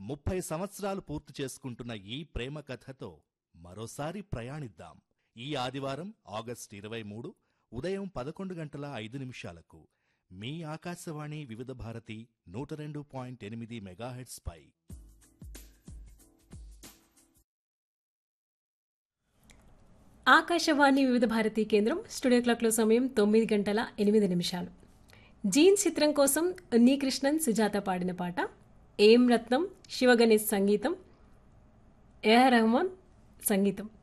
ముప్పై సంవత్సరాలు పూర్తి చేసుకుంటున్న ఈ ప్రేమ కథతో మరోసారి ప్రయాణిద్దాం ఈ ఆదివారం ఆగస్టు ఇరవై మూడు ఉదయం పదకొండు గంటల ఐదు నిమిషాలకు మీ ఆకాశవాణి వివిధ భారతి నూట రెండు పాయింట్ ఎనిమిది మెగాహెట్స్ పై ఆకాశవాణి వివిధ భారతీ కేంద్రం స్టూడియో క్లాక్లో సమయం తొమ్మిది గంటల ఎనిమిది నిమిషాలు జీన్ చిత్రం కోసం నీ కృష్ణన్ సుజాత పాడిన పాట ఏం రత్నం శివగణేష్ సంగీతం ఏఆర్ రెహమాన్ సంగీతం